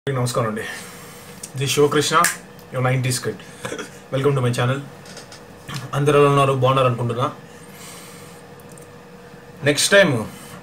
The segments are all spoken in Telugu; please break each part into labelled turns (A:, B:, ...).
A: అందరికీ నమస్కారం అండి the Sivakrishna your nineties kid welcome to my channel అందరు ఎలా ఉన్నారు బాగున్నారు అనుకుంటున్నా నెక్స్ట్ టైం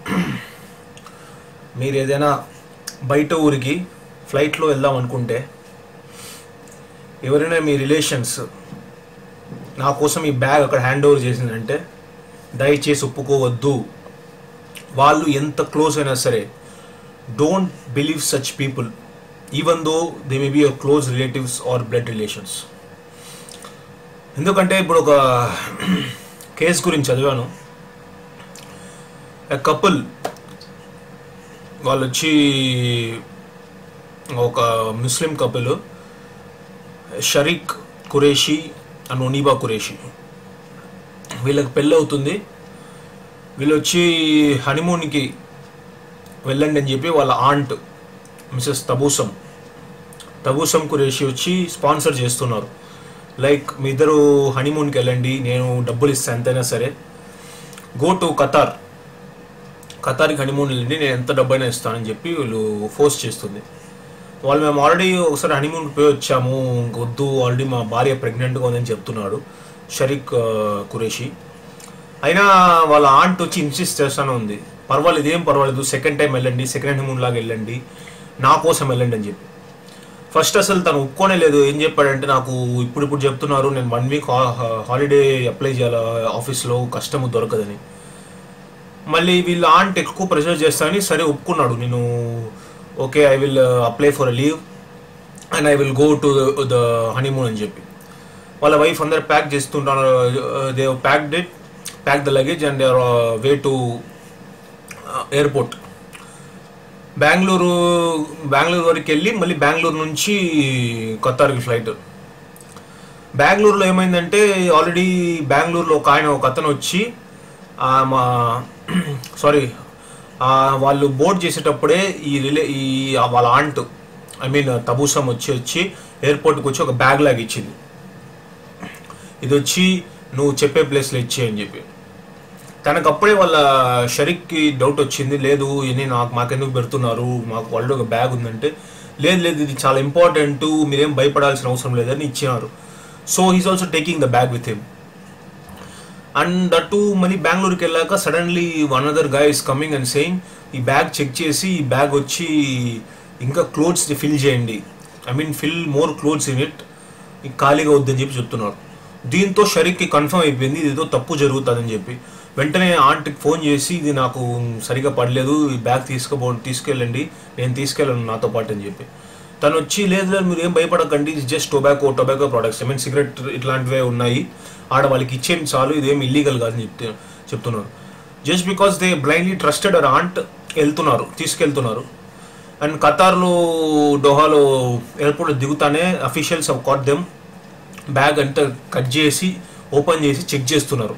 A: మీరు ఏదైనా బయట ఊరికి ఫ్లైట్లో వెళ్దాం అనుకుంటే ఎవరైనా మీ రిలేషన్స్ నా కోసం ఈ బ్యాగ్ అక్కడ హ్యాండ్ ఓవర్ చేసిందంటే దయచేసి ఒప్పుకోవద్దు వాళ్ళు ఎంత క్లోజ్ అయినా సరే don't believe such people even though they may be your close relatives or blood relations ఎందుకంటే ఇప్పుడు ఒక కేసు గురించి చదివాను కపుల్ వాళ్ళు వచ్చి ఒక Muslim couple Shariq Qureshi and Oniba Qureshi వీళ్ళకి పెళ్ళి అవుతుంది వీళ్ళు వచ్చి హనీమూన్కి వెళ్ళండి అని చెప్పి వాళ్ళ ఆంట్ మిసెస్ తబూసం తబూసం కురేషి వచ్చి స్పాన్సర్ చేస్తున్నారు లైక్ మీ ఇద్దరు హనీమూన్కి వెళ్ళండి నేను డబ్బులు ఇస్తాను ఎంతైనా సరే గో టు ఖతార్ ఖతార్కి హనీమూన్ వెళ్ళండి నేను ఎంత డబ్బైనా ఇస్తానని చెప్పి వీళ్ళు ఫోర్స్ చేస్తుంది వాళ్ళు మేము ఆల్రెడీ ఒకసారి హనీమూన్కి పోయి వచ్చాము వద్దు ఆల్రెడీ మా భార్య ప్రెగ్నెంట్గా ఉందని చెప్తున్నాడు షరీక్ ఆ, కురేషి అయినా వాళ్ళ ఆంట్ వచ్చి ఇన్సిస్ట్ చేస్తానే ఉంది పర్వాలేదు ఏం పర్వాలేదు సెకండ్ టైం వెళ్ళండి సెకండ్ హనీమూన్ లాగా వెళ్ళండి నా కోసం వెళ్ళండి అని చెప్పి ఫస్ట్ అసలు తను ఒప్పుకోనే లేదు ఏం చెప్పాడంటే నాకు ఇప్పుడు ఇప్పుడు చెప్తున్నారు నేను వన్ వీక్ హాలిడే అప్లై చేయాలి ఆఫీస్లో కష్టము దొరకదని మళ్ళీ వీళ్ళ ఆంట్ ఎక్కువ ప్రెషర్ చేస్తానని సరే ఒప్పుకున్నాడు నేను okay I will apply for a leave and I will go to the honeymoon అని చెప్పి వాళ్ళ వైఫ్ అందరు ప్యాక్ చేస్తుంటారు they packed it pack the luggage and they are way to airport Bengaluru Bengaluru వరకు వెళ్ళి మళ్ళీ బెంగళూరు నుంచి కొత్తారికి ఫ్లైట్ బెంగళూరులో ఏమైందంటే ఆల్రెడీ బెంగళూరులో ఒక ఆయన ఒక అతను వచ్చి ఆ, మా సారీ వాళ్ళు బోర్డ్ చేసేటప్పుడే ఈ రిలే ఈ ఆ వాళ్ళ ఆంట్ ఐ మీన్ తబూసం వచ్చి వచ్చి ఎయిర్పోర్ట్కి వచ్చి ఒక బ్యాగ్ లాగా ఇచ్చింది ఇది వచ్చి నువ్వు చెప్పే ప్లేస్లో ఇచ్చేయని చెప్పి తనకు అప్పుడే వాళ్ళ షరీక్కి డౌట్ వచ్చింది లేదు ఇది నాకు మాకెందుకు పెడుతున్నారు మాకు వాళ్ళు ఒక బ్యాగ్ ఉందంటే లేదు లేదు ఇది చాలా ఇంపార్టెంట్ మీరేం భయపడాల్సిన అవసరం లేదని ఇచ్చినారు so he's also taking the bag with him and that మళ్ళీ బెంగళూరుకి వెళ్ళాక suddenly one other guy is coming and saying ఈ బ్యాగ్ చెక్ చేసి ఈ బ్యాగ్ వచ్చి ఇంకా క్లోత్స్ ఫిల్ చేయండి I mean fill more clothes in it ఖాళీగా వద్దని చెప్పి చెప్తున్నారు దీంతో షరీక్కి కన్ఫర్మ్ అయిపోయింది ఇది ఏదో తప్పు జరుగుతుందని చెప్పి వెంటనే ఆంటీకి ఫోన్ చేసి ఇది నాకు సరిగా పడలేదు ఈ బ్యాగ్ తీసుకుపో తీసుకెళ్ళండి నేను తీసుకెళ్ళను నాతో పాటు అని చెప్పి తను వచ్చి లేదు లేదు మీరు ఏం భయపడకండి ఇది just tobacco tobacco products I mean cigarette ఇట్లాంటివే ఉన్నాయి ఆడ వాళ్ళకి ఇచ్చేయండి చాలు ఇదేం ఇల్లీగల్ కాదని చెప్తే చెప్తున్నారు just because they blindly trusted her aunt వెళ్తున్నారు తీసుకెళ్తున్నారు అండ్ ఖతార్లో డోహాలో ఎయిర్పోర్ట్లో దిగుతానే officials of caught them bag అంతా కట్ చేసి ఓపెన్ చేసి చెక్ చేస్తున్నారు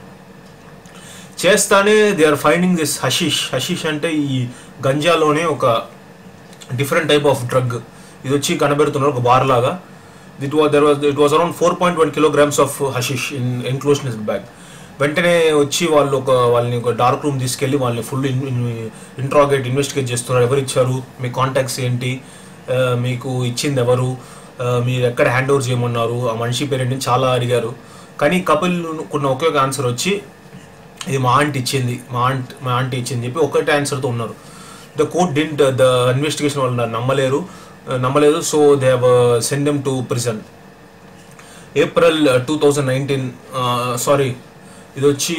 A: చేస్తానే they are finding this hashish hashish అంటే ఈ గంజాలోనే ఒక డిఫరెంట్ టైప్ ఆఫ్ డ్రగ్ ఇది వచ్చి కనబెడుతున్నారు ఒక బార్ లాగా it was there was it was around four point one kilograms of hashish in enclosedness bag వెంటనే వచ్చి వాళ్ళు ఒక వాళ్ళని ఒక డార్క్ రూమ్ తీసుకెళ్ళి వాళ్ళని ఫుల్ ఇంట్రాగేట్ ఇన్వెస్టిగేట్ చేస్తున్నారు ఎవరు ఇచ్చారు మీ కాంటాక్ట్స్ ఏంటి ఆ, మీకు ఇచ్చింది ఎవరు ఆ, మీరు ఎక్కడ హ్యాండ్ ఓవర్ చేయమన్నారు ఆ మనిషి పేరేంటి అని చాలా అడిగారు కానీ కపిల్ కొన్న ఒకే ఒక ఆన్సర్ వచ్చి ఇది మా ఆంటీ ఇచ్చింది మా ఆంట్ మా ఆంటీ ఇచ్చింది చెప్పి ఒకటే ఆన్సర్తో ఉన్నారు the court didn't the investigation వాళ్ళు నన్ను నమ్మలేరు uh, నమ్మలేదు so they have send them to prison April two thousand nineteen sorry ఇది వచ్చి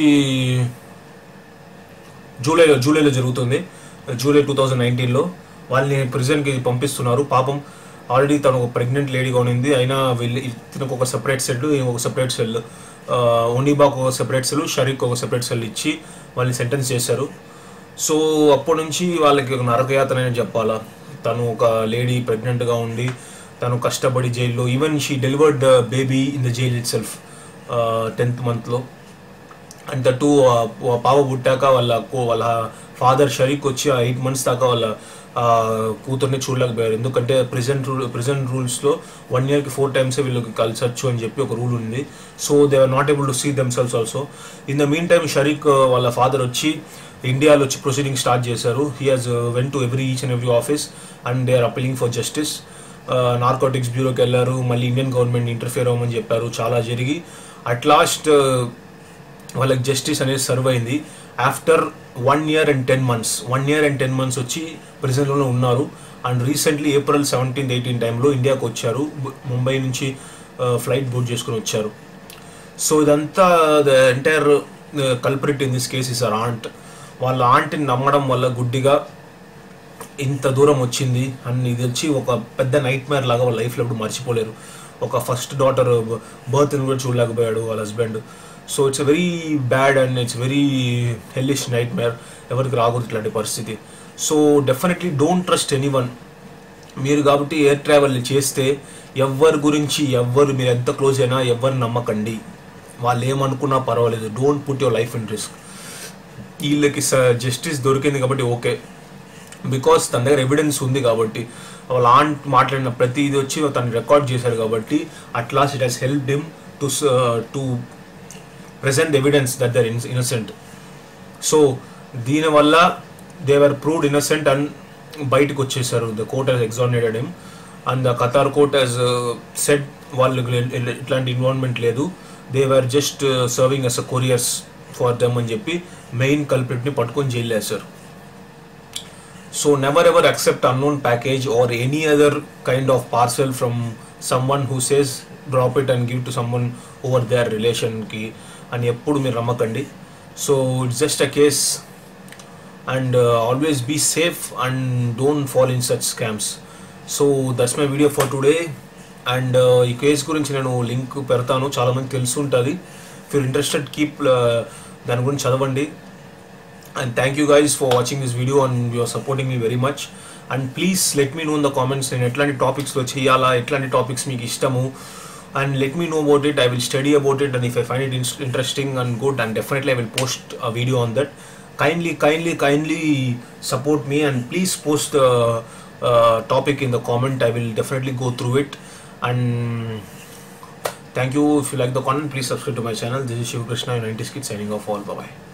A: జూలైలో జూలైలో జరుగుతుంది జూలై టూ థౌజండ్ నైన్టీన్లో వాళ్ళని ప్రిజన్కి పంపిస్తున్నారు పాపం ఆల్రెడీ తను ఒక ప్రెగ్నెంట్ లేడీగా ఉన్నింది అయినా వీళ్ళు ఇతనికి ఒక సెపరేట్ సెల్ ఒక సెపరేట్ సెల్ ఒనీబాకు ఒక సెపరేట్ సెల్ షరీక్ ఒక సెపరేట్ సెల్ ఇచ్చి వాళ్ళని సెంటెన్స్ చేశారు సో అప్పటి నుంచి వాళ్ళకి ఒక నరకయాతన అని చెప్పాలా తను ఒక లేడీ ప్రెగ్నెంట్గా ఉండి తను కష్టపడి జైల్లో even she delivered baby in the jail itself tenth మంత్లో అండ్ టూ పాప పుట్టాక వాళ్ళ కో- వాళ్ళ ఫాదర్ షరీక్ వచ్చి ఆ ఎయిట్ మంత్స్ దాకా వాళ్ళ ఆ, కూతుర్ని చూడలేకపోయారు ఎందుకంటే ప్రెసెంట్ రూల్ ప్రెసెంట్ రూల్స్లో వన్ ఇయర్కి ఫోర్ టైమ్స్ వీళ్ళకి కలిసొచ్చు అని చెప్పి ఒక రూల్ ఉంది so they are not able to see themselves also in the meantime Shariq వాళ్ళ ఫాదర్ వచ్చి ఇండియాలో వచ్చి ప్రొసీడింగ్ స్టార్ట్ చేశారు he has went to every each and every office and they are appealing for justice narcotics బ్యూరోకి వెళ్ళారు మళ్ళీ ఇండియన్ గవర్నమెంట్ ఇంటర్ఫియర్ అవ్వమని చెప్పారు చాలా జరిగి అట్ లాస్ట్ వాళ్ళకి జస్టిస్ అనేది సర్వ్ అయింది after one year and ten months one year and ten months వచ్చి ప్రిజన్లోనే ఉన్నారు and recently April seventeenth eighteen టైంలో ఇండియాకి వచ్చారు ము- ముంబై నుంచి ఫ్లైట్ బుక్ చేసుకుని వచ్చారు సో ఇదంతా the entire culprit in this case is her aunt వాళ్ళ ఆంట్ని నమ్మడం వల్ల గుడ్డిగా ఇంత దూరం వచ్చింది అండ్ ఇది వచ్చి ఒక పెద్ద నైట్ మేర్ లాగా వాళ్ళ లైఫ్లో ఎప్పుడు మర్చిపోలేరు ఒక ఫస్ట్ డాటర్ బర్త్ కూడా చూడలేకపోయాడు వాళ్ళ husband so it's very bad and it's very hellish nightmare ఎవరికి రాకూడదు ఇట్లాంటి పరిస్థితి so definitely don't trust anyone మీరు కాబట్టి ఎయిర్ ట్రావెల్ చేస్తే ఎవరి గురించి ఎవ్వరు మీరు ఎంత క్లోజ్ అయినా ఎవరిని నమ్మకండి వాళ్ళు ఏమనుకున్నా పర్వాలేదు don't put your life in risk వీళ్ళకి జస్టిస్ దొరికింది కాబట్టి ఓకే బికాస్ తన దగ్గర ఎవిడెన్స్ ఉంది కాబట్టి వాళ్ళ ఆంట్ మాట్లాడిన ప్రతి ఇది వచ్చి తను రికార్డ్ చేశారు కాబట్టి at last it has help him to to present evidence that they're innocent so దీనివల్ల దేవర్ ప్రూవ్డ్ ఇన్నసెంట్ అండ్ బయటకు వచ్చేసారు the court has examinated him and the Qatar court has said వాళ్ళకి ఇట్లాంటి ఇన్వాల్వ్మెంట్ లేదు they were just serving as a couriers for them అని చెప్పి మెయిన్ కల్ప్రిట్ని పట్టుకొని జైలు వేశారు so never ever accept unknown package or any other kind of parcel from some one who says drop it and give to someone over there రిలేషన్కి అని ఎప్పుడు మీరు నమ్మకండి so it's just a case and always be safe and don't fall in such scams so that's my video for today and ఈ కేస్ గురించి నేను లింక్ పెడతాను చాలామంది తెలుసుంటుంది ఇఫ్ యూర్ ఇంట్రెస్టెడ్ కీప్ దాని గురించి చదవండి and thank you guys for watching this video and you're supporting me very much and please let me know in the comments నేను ఎట్లాంటి టాపిక్స్లో చేయాలా ఎట్లాంటి టాపిక్స్ మీకు ఇష్టము and let me know about it i will study about it and if i find it in- interesting and good and definitely i will post a video on that kindly kindly kindly support me and please post the uh, topic in the comment i will definitely go through it and thank you if you like the content please subscribe to my channel this is shiv krishna 90s kid signing off all bye bye